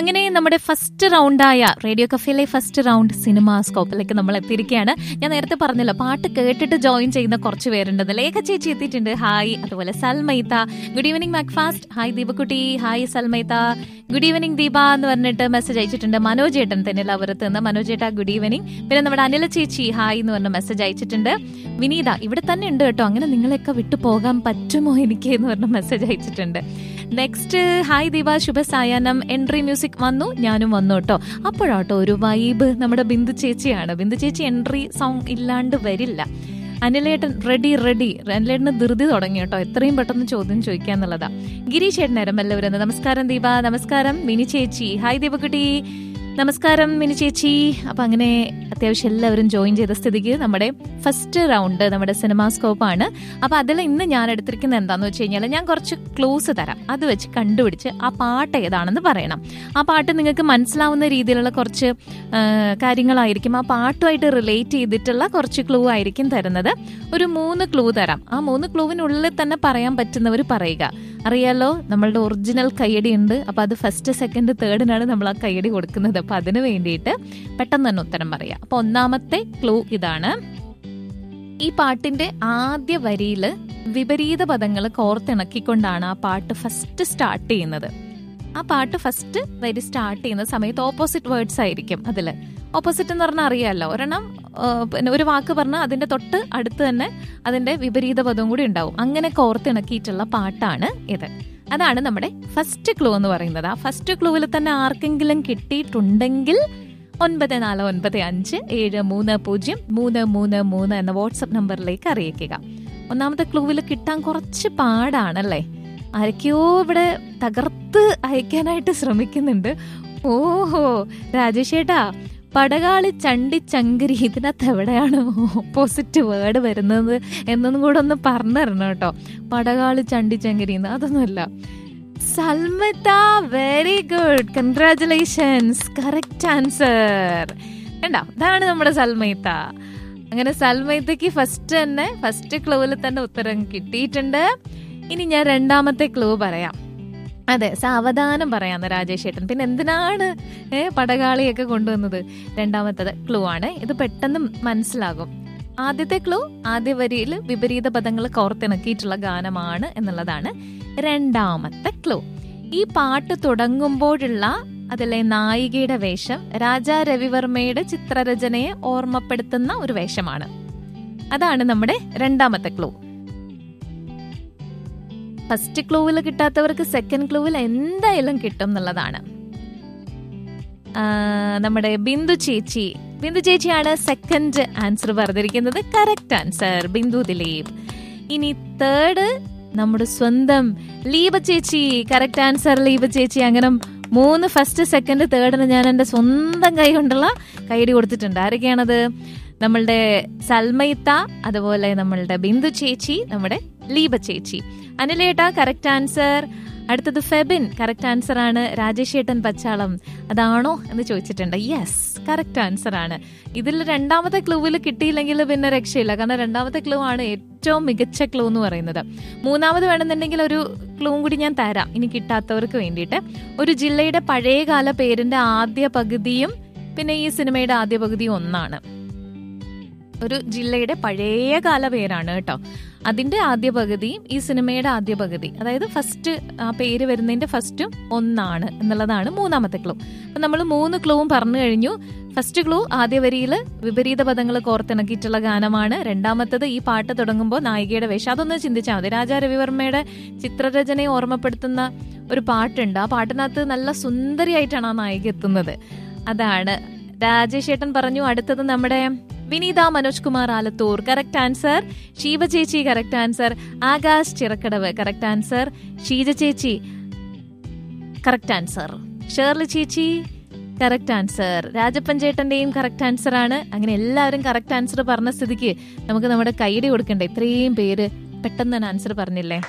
അങ്ങനെ നമ്മുടെ ഫസ്റ്റ് റൗണ്ടായ റേഡിയോ കഫേയിലെ ഫസ്റ്റ് റൗണ്ട് സിനിമ സ്കോപ്പിലേക്ക് നമ്മൾ എത്തിയിരിക്കുകയാണ് ഞാൻ നേരത്തെ പറഞ്ഞല്ലോ പാട്ട് കേട്ടിട്ട് ജോയിൻ ചെയ്യുന്ന കുറച്ച് പേരുണ്ട് ലേഖ ചേച്ചി എത്തിയിട്ടുണ്ട് ഹായ് അതുപോലെ സൽമൈത്ത ഗുഡ് ഈവനിങ് മാക്ഫാസ്റ്റ് ഹായ് ദീപക്കുട്ടി ഹായ് സൽമൈത്ത ഗുഡ് ഈവനിങ് ദീപ എന്ന് പറഞ്ഞിട്ട് മെസ്സേജ് അയച്ചിട്ടുണ്ട് മനോജ് ഏട്ടൻ തെന്നിലാപുരത്ത് നിന്ന് മനോജ് ഏട്ടാ ഗുഡ് ഈവനിങ് പിന്നെ നമ്മുടെ അനില ചേച്ചി ഹായ് എന്ന് പറഞ്ഞ മെസ്സേജ് അയച്ചിട്ടുണ്ട് വിനീത ഇവിടെ തന്നെ ഉണ്ട് കേട്ടോ അങ്ങനെ നിങ്ങളെയൊക്കെ വിട്ടു പോകാൻ പറ്റുമോ എനിക്ക് എന്ന് പറഞ്ഞ മെസ്സേജ് അയച്ചിട്ടുണ്ട് നെക്സ്റ്റ് ഹായ് ദീപ ശുഭസായാനം എൻട്രി മ്യൂസിക് വന്നു ഞാനും വന്നു കേട്ടോ അപ്പോഴാട്ടോ ഒരു വൈബ് നമ്മുടെ ബിന്ദു ചേച്ചിയാണ് ബിന്ദു ചേച്ചി എൻട്രി സോങ് ഇല്ലാണ്ട് വരില്ല അനിലേട്ടൻ റെഡി റെഡി അനിലേട്ടന് ധൃതി തുടങ്ങി കേട്ടോ എത്രയും പെട്ടെന്ന് ചോദ്യം ചോദിക്കാന്നുള്ളതാ ഗിരീഷ് ചേട്ടൻ എല്ലാവരും നമസ്കാരം ദീപ നമസ്കാരം മിനി ചേച്ചി ഹായ് ദീപക്കുട്ടി നമസ്കാരം മിനി ചേച്ചി അപ്പൊ അങ്ങനെ അത്യാവശ്യം എല്ലാവരും ജോയിൻ ചെയ്ത സ്ഥിതിക്ക് നമ്മുടെ ഫസ്റ്റ് റൗണ്ട് നമ്മുടെ സിനിമാസ്കോപ്പ് ആണ് അപ്പൊ അതിൽ ഇന്ന് ഞാൻ എടുത്തിരിക്കുന്നത് എന്താന്ന് വെച്ച് കഴിഞ്ഞാൽ ഞാൻ കുറച്ച് ക്ലൂസ് തരാം അത് വെച്ച് കണ്ടുപിടിച്ച് ആ പാട്ട് ഏതാണെന്ന് പറയണം ആ പാട്ട് നിങ്ങൾക്ക് മനസ്സിലാവുന്ന രീതിയിലുള്ള കുറച്ച് ആ, കാര്യങ്ങളായിരിക്കും ആ പാട്ടുമായിട്ട് റിലേറ്റ് ചെയ്തിട്ടുള്ള കുറച്ച് ക്ലൂ ആയിരിക്കും തരുന്നത് ഒരു മൂന്ന് ക്ലൂ തരാം ആ മൂന്ന് ക്ലൂവിനുള്ളിൽ തന്നെ പറയാൻ പറ്റുന്നവർ പറയുക അറിയാലോ നമ്മളുടെ ഒറിജിനൽ കയ്യടി ഉണ്ട് അപ്പൊ അത് ഫസ്റ്റ് സെക്കൻഡ് തേർഡിനാണ് നമ്മൾ ആ കയ്യടി കൊടുക്കുന്നത് അപ്പൊ അതിന് വേണ്ടിയിട്ട് പെട്ടെന്ന് തന്നെ ഉത്തരം പറയാം അപ്പൊ ഒന്നാമത്തെ ക്ലൂ ഇതാണ് ഈ പാട്ടിന്റെ ആദ്യ വരിയില് വിപരീത പദങ്ങൾ കോർത്തിണക്കിക്കൊണ്ടാണ് ആ പാട്ട് ഫസ്റ്റ് സ്റ്റാർട്ട് ചെയ്യുന്നത് ആ പാട്ട് ഫസ്റ്റ് വരി സ്റ്റാർട്ട് ചെയ്യുന്ന സമയത്ത് ഓപ്പോസിറ്റ് വേർഡ്സ് ആയിരിക്കും അതില് ഓപ്പോസിറ്റ് എന്ന് പറഞ്ഞാൽ അറിയാമല്ലോ ഒരെണ്ണം ആ, പിന്നെ ഒരു വാക്ക് പറഞ്ഞാൽ അതിന്റെ തൊട്ട് അടുത്ത് തന്നെ അതിന്റെ വിപരീത പദവും കൂടി ഉണ്ടാവും അങ്ങനെ കോർത്തിണക്കിയിട്ടുള്ള പാട്ടാണ് ഇത് അതാണ് നമ്മുടെ ഫസ്റ്റ് ക്ലൂ എന്ന് പറയുന്നത് ആ ഫസ്റ്റ് ക്ലൂവിൽ തന്നെ ആർക്കെങ്കിലും കിട്ടിയിട്ടുണ്ടെങ്കിൽ ഒൻപത് നാല് ഒൻപത് അഞ്ച് ഏഴ് മൂന്ന് പൂജ്യം മൂന്ന് മൂന്ന് മൂന്ന് എന്ന വാട്സപ്പ് നമ്പറിലേക്ക് അറിയിക്കുക ഒന്നാമത്തെ ക്ലൂവിൽ കിട്ടാൻ കുറച്ച് പാടാണല്ലേ ആരൊക്കെയോ ഇവിടെ തകർത്ത് അയക്കാനായിട്ട് ശ്രമിക്കുന്നുണ്ട് ഓഹോ രാജേഷ് ഏട്ടാ പടകാളി ചണ്ടി ചങ്കരി ഇതിനകത്ത് എവിടെയാണ് ഓപ്പോസിറ്റ് വേർഡ് വരുന്നത് എന്നൊന്നും കൂടെ ഒന്ന് പറഞ്ഞു തരണം കേട്ടോ പടകാളി ചണ്ടി ചങ്കരി എന്ന് അതൊന്നുമല്ല സൽമത്ത very good congratulations correct answer കണ്ടോ ഇതാണ് നമ്മുടെ സൽമൈത്ത അങ്ങനെ സൽമൈത്തക്ക് ഫസ്റ്റ് തന്നെ ഫസ്റ്റ് ക്ലൂവിൽ തന്നെ ഉത്തരം കിട്ടിയിട്ടുണ്ട് ഇനി ഞാൻ രണ്ടാമത്തെ ക്ലൂ പറയാം അതെ സാവധാനം പറയാന്ന് രാജേഷ് ഏട്ടൻ പിന്നെ എന്തിനാണ് ഏ പടകാളിയൊക്കെ കൊണ്ടുവന്നത് രണ്ടാമത്തത് ക്ലൂ ആണ് ഇത് പെട്ടെന്ന് മനസ്സിലാകും ആദ്യത്തെ ക്ലൂ ആദ്യ വരിയിൽ വിപരീത പദങ്ങൾ കോർത്തിണക്കിയിട്ടുള്ള ഗാനമാണ് എന്നുള്ളതാണ് രണ്ടാമത്തെ ക്ലൂ ഈ പാട്ട് തുടങ്ങുമ്പോഴുള്ള അതിലെ നായികയുടെ വേഷം രാജാ രവിവർമ്മയുടെ ചിത്രരചനയെ ഓർമ്മപ്പെടുത്തുന്ന ഒരു വേഷമാണ് അതാണ് നമ്മുടെ രണ്ടാമത്തെ ക്ലൂ ഫസ്റ്റ് ക്ലൂവിൽ കിട്ടാത്തവർക്ക് സെക്കൻഡ് ക്ലൂവിൽ എന്തായാലും കിട്ടും എന്നുള്ളതാണ് ആ, നമ്മുടെ ബിന്ദു ചേച്ചി ബിന്ദു ചേച്ചിയാണ് സെക്കൻഡ് ആൻസർ പറഞ്ഞിരിക്കുന്നത് കറക്റ്റ് ആൻസർ ബിന്ദു ദിലീപ് ഇനി തേർഡ് നമ്മുടെ സ്വന്തം ലീപ ചേച്ചി കറക്റ്റ് ആൻസർ ലീപ ചേച്ചി അങ്ങനെ മൂന്ന് ഫസ്റ്റ് സെക്കൻഡ് തേർഡിന് ഞാൻ എൻ്റെ സ്വന്തം കൈ കൊണ്ടുള്ള കൈയടി കൊടുത്തിട്ടുണ്ട് ആരൊക്കെയാണത് നമ്മളുടെ സൽമൈത്ത അതുപോലെ നമ്മളുടെ ബിന്ദു ചേച്ചി നമ്മുടെ ലീപ ചേച്ചി അനിലേട്ട കറക്റ്റ് ആൻസർ അടുത്തത് ഫെബിൻ കറക്റ്റ് ആൻസർ ആണ് രാജേഷ് ഏട്ടൻ പച്ചാളം അതാണോ എന്ന് ചോദിച്ചിട്ടുണ്ട് യെസ് കറക്റ്റ് ആൻസർ ആണ് ഇതിൽ രണ്ടാമത്തെ ക്ലൂവിൽ കിട്ടിയില്ലെങ്കിൽ പിന്നെ രക്ഷയില്ല കാരണം രണ്ടാമത്തെ ക്ലൂ ആണ് ഏറ്റവും മികച്ച ക്ലൂ എന്ന് പറയുന്നത് മൂന്നാമത് വേണമെന്നുണ്ടെങ്കിൽ ഒരു ക്ലൂവും കൂടി ഞാൻ തരാം ഇനി കിട്ടാത്തവർക്ക് വേണ്ടിയിട്ട് ഒരു ജില്ലയുടെ പഴയകാല പേരിന്റെ ആദ്യ പകുതിയും പിന്നെ ഈ സിനിമയുടെ ആദ്യ പകുതിയും ഒന്നാണ് ഒരു ജില്ലയുടെ പഴയ കാല പേരാണ് കേട്ടോ അതിന്റെ ആദ്യ പകുതിയും ഈ സിനിമയുടെ ആദ്യ പകുതി അതായത് ഫസ്റ്റ് ആ പേര് വരുന്നതിന്റെ ഫസ്റ്റും ഒന്നാണ് എന്നുള്ളതാണ് മൂന്നാമത്തെ ക്ലൂ അപ്പൊ നമ്മൾ മൂന്ന് ക്ലൂവും പറഞ്ഞു കഴിഞ്ഞു ഫസ്റ്റ് ക്ലൂ ആദ്യ വരിയിൽ വിപരീത പദങ്ങൾ കോർത്തിണക്കിയിട്ടുള്ള ഗാനമാണ് രണ്ടാമത്തത് ഈ പാട്ട് തുടങ്ങുമ്പോൾ നായികയുടെ വേഷം അതൊന്ന് ചിന്തിച്ചാൽ മതി രാജാ രവിവർമ്മയുടെ ചിത്രരചനയെ ഓർമ്മപ്പെടുത്തുന്ന ഒരു പാട്ടുണ്ട് ആ പാട്ടിനകത്ത് നല്ല സുന്ദരിയായിട്ടാണ് ആ നായിക എത്തുന്നത് അതാണ് രാജേഷ് ഏട്ടൻ പറഞ്ഞു അടുത്തത് നമ്മുടെ വിനീത മനോജ് കുമാർ ആലത്തൂർ കറക്റ്റ് ആൻസർ ഷീബ ചേച്ചി correct answer Akash Chirakkadavu correct answer Sheeja ചേച്ചി കറക്റ്റ് ആൻസർ ഷേർലി ചേച്ചി കറക്റ്റ് ആൻസർ രാജപ്പൻ ചേട്ടന്റെയും കറക്റ്റ് ആൻസർ ആണ് അങ്ങനെ എല്ലാവരും കറക്റ്റ് ആൻസർ പറഞ്ഞ സ്ഥിതിക്ക് നമുക്ക് നമ്മുടെ കൈയടി കൊടുക്കണ്ടേ ഇത്രയും പേര് പെട്ടെന്ന് തന്നെ ആൻസർ പറഞ്ഞില്ലേ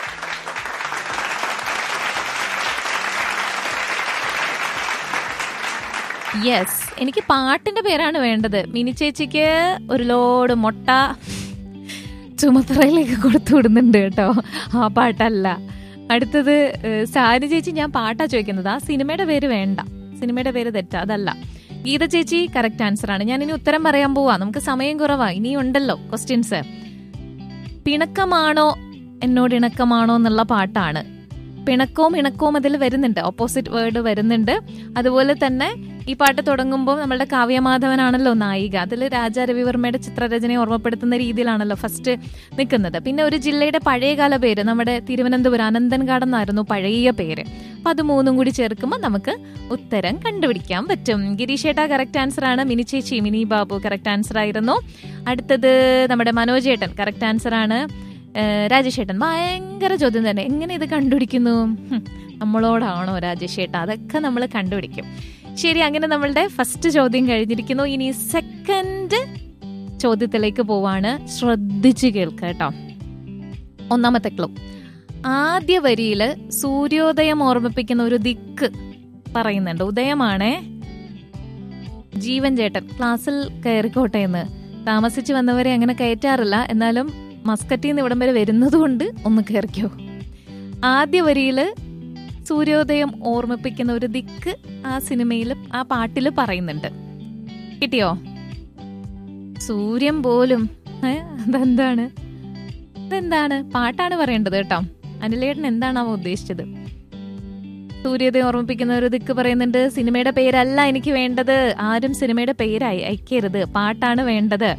യെസ് എനിക്ക് പാട്ടിന്റെ പേരാണ് വേണ്ടത് മിനി ചേച്ചിക്ക് ഒരു ലോഡ് മുട്ട ചുമത്തറയിലേക്ക് കൊടുത്തു വിടുന്നുണ്ട് കേട്ടോ ആ പാട്ടല്ല അടുത്തത് ഏഹ്, സാരി ചേച്ചി ഞാൻ പാട്ടാ ചോദിക്കുന്നത് ആ സിനിമയുടെ പേര് വേണ്ട സിനിമയുടെ പേര് തെറ്റാ അതല്ല ഗീത ചേച്ചി കറക്റ്റ് ആൻസർ ആണ് ഞാൻ ഇനി ഉത്തരം പറയാൻ പോവാ നമുക്ക് സമയം കുറവാ ഇനിയും ഉണ്ടല്ലോ ക്വസ്റ്റ്യൻസ് പിണക്കമാണോ എന്നോട് ഇണക്കമാണോ എന്നുള്ള പാട്ടാണ് പിണക്കവും ഇണക്കവും അതിൽ വരുന്നുണ്ട് ഓപ്പോസിറ്റ് വേർഡ് വരുന്നുണ്ട് അതുപോലെ തന്നെ ഈ പാട്ട് തുടങ്ങുമ്പോൾ നമ്മളുടെ കാവ്യമാധവനാണല്ലോ നായിക അതിൽ രാജാ രവിവർമ്മയുടെ ചിത്രരചനയെ ഓർമ്മപ്പെടുത്തുന്ന രീതിയിലാണല്ലോ ഫസ്റ്റ് നിൽക്കുന്നത് പിന്നെ ഒരു ജില്ലയുടെ പഴയകാല പേര് നമ്മുടെ തിരുവനന്തപുരം അനന്തൻകാട് എന്നായിരുന്നു പഴയ പേര് അപ്പൊ അത് മൂന്നും കൂടി ചേർക്കുമ്പോൾ നമുക്ക് ഉത്തരം കണ്ടുപിടിക്കാൻ പറ്റും ഗിരീഷേട്ട കറക്റ്റ് ആൻസർ ആണ് മിനി ചേച്ചി മിനി ബാബു കറക്റ്റ് ആൻസർ ആയിരുന്നു അടുത്തത് നമ്മുടെ മനോജേട്ടൻ കറക്റ്റ് ആൻസർ ആണ് ഏഹ് രാജേഷേട്ടൻ ഭയങ്കര ചോദ്യം തന്നെ എങ്ങനെ ഇത് കണ്ടുപിടിക്കുന്നു ഹും, നമ്മളോടാണോ രാജേഷേട്ട അതൊക്കെ നമ്മൾ കണ്ടുപിടിക്കും ശരി അങ്ങനെ നമ്മളുടെ ഫസ്റ്റ് ചോദ്യം കഴിഞ്ഞിരിക്കുന്നു ഇനി സെക്കൻഡ് ചോദ്യത്തിലേക്ക് പോവാണ് ശ്രദ്ധിച്ചു കേൾക്കുക കേട്ടോ ഒന്നാമത്തെ ക്ലൂ ആദ്യ വരിയില് സൂര്യോദയം ഓർമ്മിപ്പിക്കുന്ന ഒരു ദിക്ക് പറയുന്നുണ്ട് ഉദയമാണേ ജീവൻ ചേട്ടൻ ക്ലാസ്സിൽ കയറിക്കോട്ടെ എന്ന് താമസിച്ച് വന്നവരെ അങ്ങനെ കയറ്റാറില്ല എന്നാലും മസ്കറ്റിൽ നിന്ന് ഇവിടം വരെ വരുന്നത് കൊണ്ട് ഒന്ന് കയറിക്കോ ആദ്യ വരിയില് സൂര്യോദയം ഓർമ്മിപ്പിക്കുന്ന ഒരു ദിക്ക് ആ സിനിമയിൽ ആ പാട്ടിൽ പറയുന്നുണ്ട് കിട്ടിയോ സൂര്യൻ പോലും ഏ അതെന്താണ് അതെന്താണ് പാട്ടാണ് പറയേണ്ടത് കേട്ടോ അനിലേട്ടൻ എന്താണാവോ ഉദ്ദേശിച്ചത് സൂര്യോദയം ഓർമ്മിപ്പിക്കുന്ന ഒരു ദിക്ക് പറയുന്നുണ്ട് സിനിമയുടെ പേരല്ല എനിക്ക് വേണ്ടത് ആരും സിനിമയുടെ പേരായി അയക്കരുത് പാട്ടാണ് വേണ്ടത്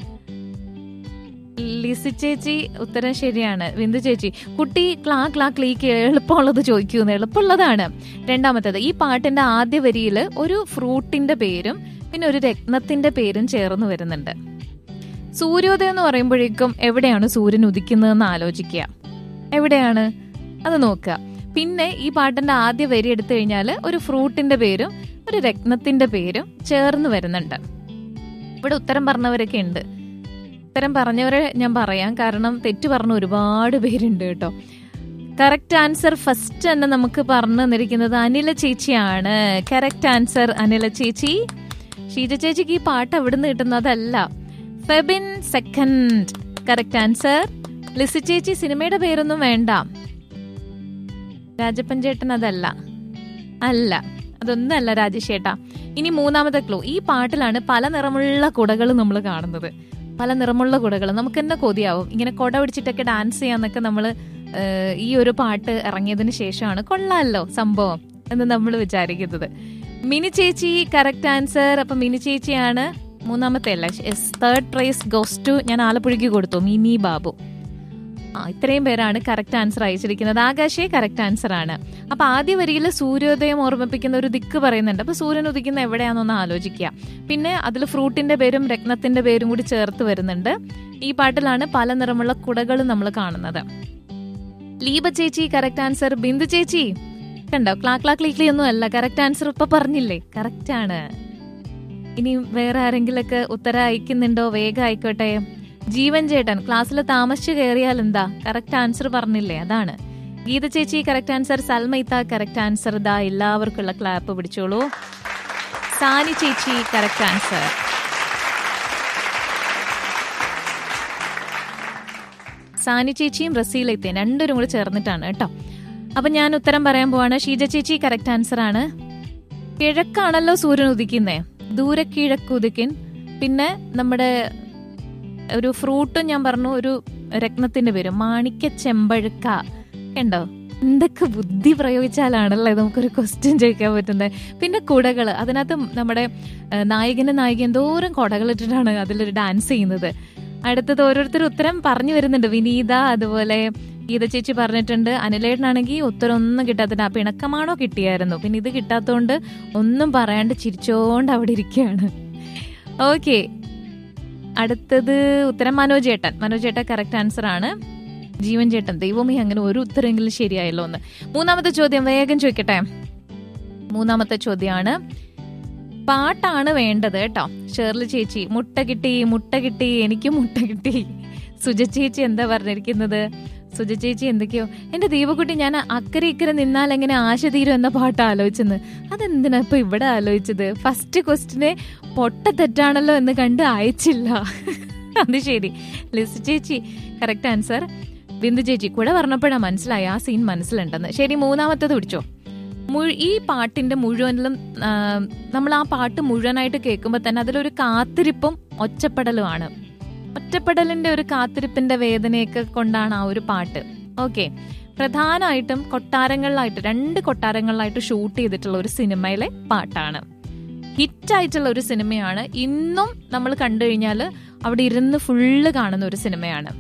ലിസി ചേച്ചി ഉത്തരം ശരിയാണ് ബിന്ദു ചേച്ചി കുട്ടി ക്ലാ ക്ലാ ക്ലീക്ക് എളുപ്പമുള്ളത് ചോദിക്കുന്നു എളുപ്പമുള്ളതാണ് രണ്ടാമത്തേത് ഈ പാട്ടിന്റെ ആദ്യ വരിയിൽ ഒരു ഫ്രൂട്ടിന്റെ പേരും പിന്നെ ഒരു രത്നത്തിന്റെ പേരും ചേർന്ന് വരുന്നുണ്ട് സൂര്യോദയം എന്ന് പറയുമ്പോഴേക്കും എവിടെയാണ് സൂര്യൻ ഉദിക്കുന്നതെന്ന് ആലോചിക്കുക എവിടെയാണ് അത് നോക്കുക പിന്നെ ഈ പാട്ടിന്റെ ആദ്യ വരി എടുത്തു കഴിഞ്ഞാൽ ഒരു ഫ്രൂട്ടിന്റെ പേരും ഒരു രത്നത്തിന്റെ പേരും ചേർന്ന് വരുന്നുണ്ട് ഇവിടെ ഉത്തരം പറഞ്ഞവരൊക്കെ ഉണ്ട് ഉത്തരം പറഞ്ഞവരെ ഞാൻ പറയാം കാരണം തെറ്റ് പറഞ്ഞ ഒരുപാട് പേരുണ്ട് കേട്ടോ കറക്റ്റ് ആൻസർ ഫസ്റ്റ് തന്നെ നമുക്ക് പറഞ്ഞു തന്നിരിക്കുന്നത് അനില ചേച്ചിയാണ് കറക്റ്റ് ആൻസർ അനില ചേച്ചി ഷീജ ചേച്ചിക്ക് ഈ പാട്ട് എവിടുന്ന് കിട്ടുന്നതല്ല Febin second correct answer Lissy ചേച്ചി സിനിമയുടെ പേരൊന്നും വേണ്ട രാജപ്പൻ ചേട്ടൻ അതല്ല അല്ല അതൊന്നും അല്ല രാജേഷേട്ടാ ഇനി മൂന്നാമത്തെ ക്ലൂ ഈ പാട്ടിലാണ് പല നിറമുള്ള കുടകൾ നമ്മൾ കാണുന്നത് പല നിറമുള്ള കുടകൾ നമുക്ക് തന്നെ കൊതിയാവും ഇങ്ങനെ കുട പിടിച്ചിട്ടൊക്കെ ഡാൻസ് ചെയ്യാന്നൊക്കെ നമ്മൾ ഈ ഒരു പാട്ട് ഇറങ്ങിയതിന് ശേഷമാണ് കൊള്ളാമല്ലോ സംഭവം എന്ന് നമ്മൾ വിചാരിക്കുന്നത് മിനി ചേച്ചി കറക്റ്റ് ആൻസർ അപ്പൊ മിനി ചേച്ചിയാണ് മൂന്നാമത്തെ അല്ല തേർഡ് പ്രൈസ് ഗോസ് ടു ഞാൻ ആലപ്പുഴയ്ക്ക് കൊടുത്തു മിനി ബാബു ആ ഇത്രയും പേരാണ് കറക്റ്റ് ആൻസർ അയച്ചിരിക്കുന്നത് ആകാശേ കറക്റ്റ് ആൻസർ ആണ് അപ്പൊ ആദ്യ വരിയിൽ സൂര്യോദയം ഓർമ്മിപ്പിക്കുന്ന ഒരു ദിക്ക് പറയുന്നുണ്ട് അപ്പൊ സൂര്യൻ ഉദിക്കുന്ന എവിടെയാണെന്നൊന്ന് ആലോചിക്കുക പിന്നെ അതിൽ ഫ്രൂട്ടിന്റെ പേരും രത്നത്തിന്റെ പേരും കൂടി ചേർത്ത് വരുന്നുണ്ട് ഈ പാട്ടിലാണ് പല നിറമുള്ള കുടകൾ നമ്മൾ കാണുന്നത് ലീബ ചേച്ചി കറക്റ്റ് ആൻസർ ബിന്ദു ചേച്ചി കണ്ടോ ക്ലാ ക്ലാ ക്ലീക്ലി ഒന്നും അല്ല കറക്റ്റ് ആൻസർ ഇപ്പൊ പറഞ്ഞില്ലേ കറക്റ്റ് ആണ് ഇനി വേറെ ആരെങ്കിലൊക്കെ ഉത്തരം അയക്കുന്നുണ്ടോ വേഗം ആയിക്കോട്ടെ ജീവൻ ചേട്ടൻ ക്ലാസ്സിൽ താമസിച്ചു കയറിയാൽ എന്താ കറക്റ്റ് ആൻസർ പറഞ്ഞില്ലേ അതാണ് ഗീത ചേച്ചി കറക്റ്റ് ആൻസർ സൽമൈത്ത കറക്റ്റ് ആൻസർ ദാ എല്ലാവർക്കുള്ള ക്ലാപ്പ് പിടിച്ചോളൂ സാനി ചേച്ചി കറക്റ്റ് ആൻസർ സാനി ചേച്ചിയും റസീലത്തെയും രണ്ടുപേരും കൂടി ചേർന്നിട്ടാണ് കേട്ടോ അപ്പൊ ഞാൻ ഉത്തരം പറയാൻ പോവാണ് ഷീജ ചേച്ചി കറക്റ്റ് ആൻസർ ആണ് കിഴക്കാണല്ലോ സൂര്യൻ ഉദിക്കുന്നേ ദൂരെ കിഴക്കുദിക്കിൻ പിന്നെ നമ്മുടെ ഒരു ഫ്രൂട്ടും ഞാൻ പറഞ്ഞു ഒരു രത്നത്തിന്റെ പേര് മാണിക്യ ചെമ്പഴുക്ക കണ്ടോ എന്തൊക്കെ ബുദ്ധി പ്രയോഗിച്ചാലാണല്ലേ നമുക്കൊരു ക്വസ്റ്റ്യൻ ചോദിക്കാൻ പറ്റുന്നത് പിന്നെ കുടകൾ അതിനകത്ത് നമ്മുടെ നായകനും നായിക എന്തോരം കുടകളിട്ടിട്ടാണ് അതിലൊരു ഡാൻസ് ചെയ്യുന്നത് അടുത്തത് ഓരോരുത്തർ ഉത്തരം പറഞ്ഞു വരുന്നുണ്ട് വിനീത അതുപോലെ ഗീത ചേച്ചി പറഞ്ഞിട്ടുണ്ട് അനിലേട്ടനാണെങ്കിൽ ഉത്തരം ഒന്നും കിട്ടാത്തില്ല പിണക്കമാണോ കിട്ടിയായിരുന്നു പിന്നെ ഇത് കിട്ടാത്തതുകൊണ്ട് ഒന്നും പറയാണ്ട് ചിരിച്ചോണ്ട് അവിടെ ഇരിക്കുകയാണ് ഓക്കെ അടുത്തത് ഉത്തരം മനോജ് ചേട്ടൻ മനോജ് ചേട്ടൻ കറക്റ്റ് ആൻസർ ആണ് ജീവൻ ചേട്ടൻ ദൈവമേ അങ്ങനെ ഒരു ഉത്തരമെങ്കിലും ശരിയായല്ലോ എന്ന് മൂന്നാമത്തെ ചോദ്യം വേഗം ചോദിക്കട്ടെ മൂന്നാമത്തെ ചോദ്യമാണ് പാട്ടാണ് വേണ്ടത് കേട്ടോ ഷേർലി ചേച്ചി മുട്ട കിട്ടി മുട്ട കിട്ടി എനിക്ക് മുട്ട കിട്ടി സുജ ചേച്ചി എന്താ പറഞ്ഞിരിക്കുന്നത് സുജ ചേച്ചി എന്തൊക്കെയോ എന്റെ ദീപക്കുട്ടി ഞാൻ അക്കരെ ഇക്കരെ നിന്നാൽ എങ്ങനെ ആശ തീരും എന്ന പാട്ട് ആലോചിച്ചെന്ന് അതെന്തിനാ ഇപ്പൊ ഇവിടെ ആലോചിച്ചത് ഫസ്റ്റ് ക്വസ്റ്റിനെ പൊട്ട തെറ്റാണല്ലോ എന്ന് കണ്ട് അയച്ചില്ല അത് ശരി ലിസ് ചേച്ചി കറക്റ്റ് ആൻസർ ബിന്ദു ചേച്ചി കൂടെ പറഞ്ഞപ്പോഴാണ് മനസ്സിലായി ആ സീൻ മനസ്സിലുണ്ടെന്ന് ശരി മൂന്നാമത്തത് പിടിച്ചോ മുഴു- ഈ പാട്ടിന്റെ മുഴുവനിലും ആ, നമ്മൾ ആ പാട്ട് മുഴുവനായിട്ട് കേൾക്കുമ്പോൾ തന്നെ അതിലൊരു കാത്തിരിപ്പും ഒറ്റപ്പെടലുമാണ് ഒറ്റപ്പെടലിന്റെ ഒരു കാത്തിരിപ്പിന്റെ വേദനയൊക്കെ കൊണ്ടാണ് ആ ഒരു പാട്ട് ഓക്കെ പ്രധാനമായിട്ടും കൊട്ടാരങ്ങളിലായിട്ട് രണ്ട് കൊട്ടാരങ്ങളിലായിട്ട് ഷൂട്ട് ചെയ്തിട്ടുള്ള ഒരു സിനിമയിലെ പാട്ടാണ് ഹിറ്റായിട്ടുള്ള ഒരു സിനിമയാണ് ഇന്നും നമ്മൾ കണ്ടു കഴിഞ്ഞാൽ അവിടെ ഇരുന്ന് ഫുള്ള് കാണുന്ന ഒരു സിനിമയാണ്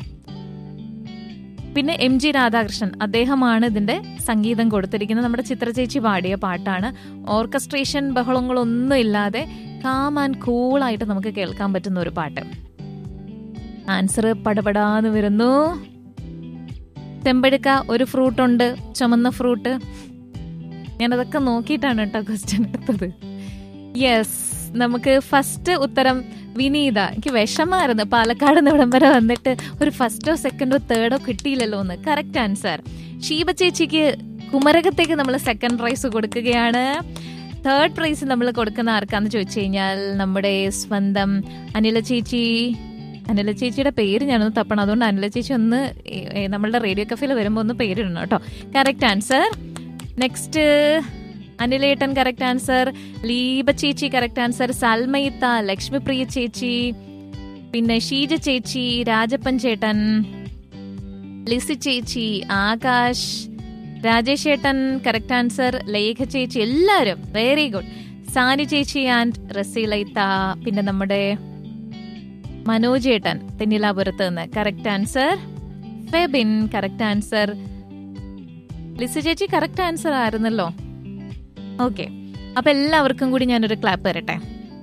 പിന്നെ എം ജി രാധാകൃഷ്ണൻ അദ്ദേഹമാണ് ഇതിന്റെ സംഗീതം കൊടുത്തിരിക്കുന്നത് നമ്മുടെ ചിത്രചേച്ചി പാടിയ പാട്ടാണ് ഓർക്കസ്ട്രേഷൻ ബഹളങ്ങളൊന്നും ഇല്ലാതെ കാം ആൻഡ് കൂളായിട്ട് നമുക്ക് കേൾക്കാൻ പറ്റുന്ന ഒരു പാട്ട് ആൻസർ പടപടാന്ന് വരുന്നു ചെമ്പഴുക്ക ഒരു ഫ്രൂട്ട് ഉണ്ട് ചുമന്ന ഫ്രൂട്ട് ഞാനതൊക്കെ നോക്കിയിട്ടാണ് കേട്ടോ ക്വസ്റ്റ്യൻ എടുത്തത് യെസ് നമുക്ക് ഫസ്റ്റ് ഉത്തരം വിനീത എനിക്ക് വിഷമായിരുന്നു പാലക്കാട് നിന്ന് ഇവിടം വരെ വന്നിട്ട് ഒരു ഫസ്റ്റോ സെക്കൻഡോ തേർഡോ കിട്ടിയില്ലല്ലോ എന്ന് കറക്റ്റ് ആൻസർ ഷീബ ചേച്ചിക്ക് കുമരകത്തേക്ക് നമ്മൾ സെക്കൻഡ് പ്രൈസ് കൊടുക്കുകയാണ് തേർഡ് പ്രൈസ് നമ്മൾ കൊടുക്കുന്ന ആർക്കാന്ന് ചോദിച്ചു കഴിഞ്ഞാൽ നമ്മുടെ സ്വന്തം അനില ചേച്ചി അനില ചേച്ചിയുടെ പേര് ഞാനൊന്ന് തപ്പണം അതുകൊണ്ട് അനില ചേച്ചി ഒന്ന് ഏ, ഏ, നമ്മളുടെ റേഡിയോ കഫേയിൽ വരുമ്പോൾ ഒന്ന് പേരിടണം കേട്ടോ കറക്റ്റ് ആൻസർ നെക്സ്റ്റ് അനിലേട്ടൻ കറക്റ്റ് ആൻസർ ലീബ ചേച്ചി കറക്റ്റ് ആൻസർ സൽമയിത്ത ലക്ഷ്മിപ്രിയ ചേച്ചി പിന്നെ ഷീജ ചേച്ചി രാജപ്പൻ ചേട്ടൻ ലിസി ചേച്ചി ആകാശ് രാജേഷ് ചേട്ടൻ കറക്റ്റ് ആൻസർ ലേഖ ചേച്ചി എല്ലാവരും വെരി ഗുഡ് സാനി ചേച്ചി ആൻഡ് റസീലൈത്ത പിന്നെ നമ്മുടെ മനോജ് ചേട്ടൻ തെന്നിലാപുരത്ത് നിന്ന് correct answer Febin correct answer Lissy ചേച്ചി കറക്റ്റ് ആൻസർ ആയിരുന്നല്ലോ ഓക്കെ അപ്പൊ എല്ലാവർക്കും കൂടി ഞാനൊരു ക്ലാപ്പ് തരട്ടെ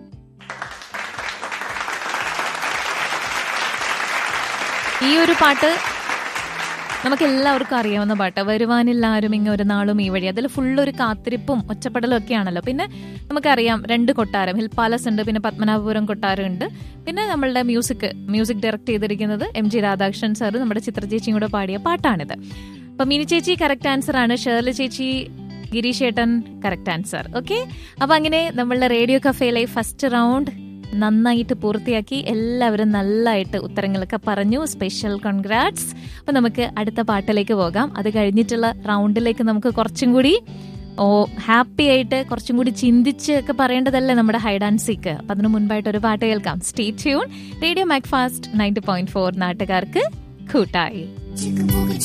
ഈ ഒരു പാട്ട് നമുക്ക് എല്ലാവർക്കും അറിയാവുന്ന പാട്ട് വരുവാനില്ല ആരും ഇങ്ങ ഒരു നാളും ഈ വഴി അതിൽ ഫുള്ള് ഒരു കാത്തിരിപ്പും ഒച്ചപ്പെടലും ഒക്കെ ആണല്ലോ പിന്നെ നമുക്കറിയാം രണ്ട് കൊട്ടാരം ഹിൽ പാലസ് ഉണ്ട് പിന്നെ പത്മനാഭപുരം കൊട്ടാരം ഉണ്ട് പിന്നെ നമ്മളുടെ മ്യൂസിക് മ്യൂസിക് ഡയറക്ട് ചെയ്തിരിക്കുന്നത് എം ജി രാധാകൃഷ്ണൻ സാർ നമ്മുടെ ചിത്രചേച്ചിയും കൂടെ പാടിയ പാട്ടാണിത് അപ്പൊ മിനി ചേച്ചി കറക്റ്റ് ആൻസർ ആണ് ഷേർലി ചേച്ചി ഗിരീഷ് ഏട്ടൻ കറക്റ്റ് ആൻസർ ഓക്കെ അപ്പൊ അങ്ങനെ നമ്മളുടെ റേഡിയോ കഫേയിലെ ഫസ്റ്റ് റൗണ്ട് നന്നായിട്ട് പൂർത്തിയാക്കി എല്ലാവരും നല്ലതായിട്ട് ഉത്തരങ്ങളൊക്കെ പറഞ്ഞു സ്പെഷ്യൽ കൺഗ്രാറ്റ്സ് അപ്പൊ നമുക്ക് അടുത്ത പാട്ടിലേക്ക് പോകാം അത് കഴിഞ്ഞിട്ടുള്ള റൗണ്ടിലേക്ക് നമുക്ക് കുറച്ചും കൂടി ഓ ഹാപ്പി ആയിട്ട് കുറച്ചും കൂടി ചിന്തിച്ച് ഒക്കെ പറയേണ്ടതല്ലേ നമ്മുടെ ഹൈഡ് ആൻഡ് സീക്ക് അപ്പൊ അതിനു മുൻപായിട്ട് ഒരു പാട്ട് കേൾക്കാം stay tune radio Macfast ninety point four നാട്ടുകാർക്ക് കൂട്ടായി Chicka booga